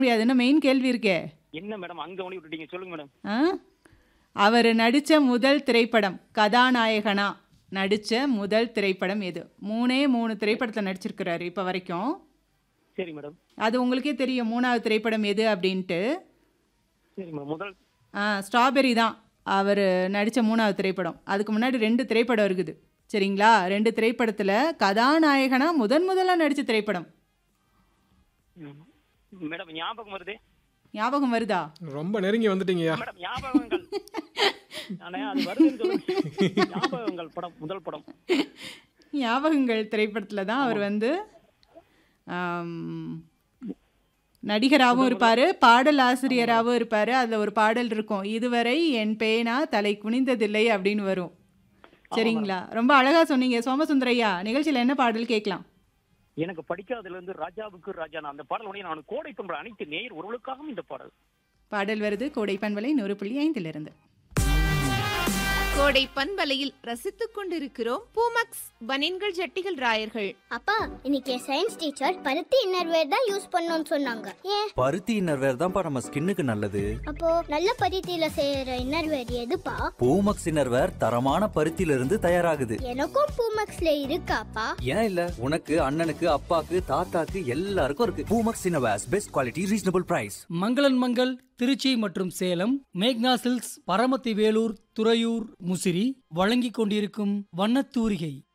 முடியாதுன்னு மெயின் கேள்வி இருக்கே என்ன மேடம் அங்க ஒண்ணி விட்டுட்டீங்க சொல்லுங்க மேடம் ஆ அவர் நடித்த முதல் திரைப்படம் கதாநாயகனா நடித்த முதல் திரைப்படம் எது மூணே மூணு திரைப்படத்தில் நடிச்சிருக்கிறாரு இப்போ வரைக்கும் சரி மேடம் அது உங்களுக்கே தெரியும் மூணாவது திரைப்படம் எது அப்படின்ட்டு சரி மேடம் முதல் ஆ ஸ்ட்ராபெரி தான் அவர் நடித்த மூணாவது திரைப்படம் அதுக்கு முன்னாடி ரெண்டு திரைப்படம் இருக்குது சரிங்களா ரெண்டு திரைப்படத்தில் கதாநாயகனா முதன் முதலாக நடித்த திரைப்படம் ம். மேடம் ஞாபகம் வருதே ஞாபகம் வருதா ரொம்ப நெருங்கி வந்துட்டீங்கய்யா மேடம் ஞாபகங்கள் நானே அது வருதுன்னு சொல்லுங்க ஞாபகங்கள் படம் முதல் படம் ஞாபகங்கள் திரைப்படத்தில் தான் அவர் வந்து ஆம், நடிகராகவும் இருப்பார் பாடல் ஆசிரியராகவும் இருப்பார் அதில் ஒரு பாடல் இருக்கும் இதுவரை என் பேனா தலை குனிந்ததில்லை அப்படின்னு வரும் சரிங்களா ரொம்ப அழகாக சொன்னீங்க சோமசுந்தரையா நிகழ்ச்சியில் என்ன பாடல் கேட்கலாம் எனக்கு படிக்காததுல இருந்து ராஜாவுக்கு ராஜா நான் அந்த பாடல் உடனே நான் கோடை பண்ற அனைத்து நேயர் ஒருவருக்காகவும் இந்த பாடல் பாடல் வருது கோடை பண்பலை நூறு புள்ளி ஐந்திலிருந்து கோடை பண்பலையில் ரசித்துக் கொண்டிருக்கிறோம் பூமக்ஸ் பனின்கள் ஜட்டிகள் ராயர்கள் அப்பா இன்னைக்கு சயின்ஸ் டீச்சர் பருத்தி இன்னர்வேர் தான் யூஸ் பண்ணணும்னு சொன்னாங்க ஏன் பருத்தி இன்னர்வேர் தான்ப்பா நம்ம ஸ்கின்னுக்கு நல்லது அப்போ நல்ல பருத்தியில செய்யற இன்னர்வேர் எதுப்பா பூமக்ஸ் இன்னர்வேர் தரமான பருத்தியில இருந்து தயாராகுது எனக்கும் பூமக்ஸ்ல இருக்காப்பா ஏன் இல்ல உனக்கு அண்ணனுக்கு அப்பாக்கு தாத்தாக்கு எல்லாருக்கும் இருக்கு Poomex innerwears best quality reasonable price மங்களன் மங்கள் திருச்சி மற்றும் சேலம் மேக்னா சில்க்ஸ் பரமத்தி வேலூர் துறையூர் முசிறி வழங்கிக் கொண்டிருக்கும் வண்ணத்தூரிகை